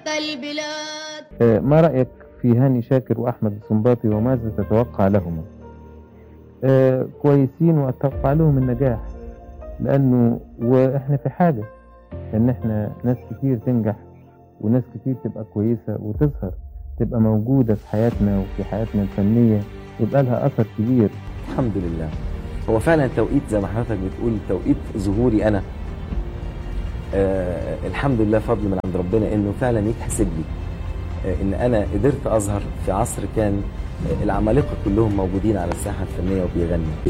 البلاد آه، ما رأيك في هاني شاكر وأحمد السنباطي وماذا تتوقع لهما آه، كويسين وأتوقع لهم النجاح لأنه وإحنا في حاجة إن إحنا ناس كتير تنجح وناس كتير تبقى كويسة وتظهر تبقى موجودة في حياتنا وفي حياتنا الفنية يبقى لها أثر كبير الحمد لله هو فعلا توقيت زي ما حضرتك بتقول توقيت ظهوري انا آه الحمد لله فضل من عند ربنا انه فعلا يتحسب لي آه ان انا قدرت اظهر في عصر كان آه العمالقه كلهم موجودين على الساحه الفنيه وبيغنوا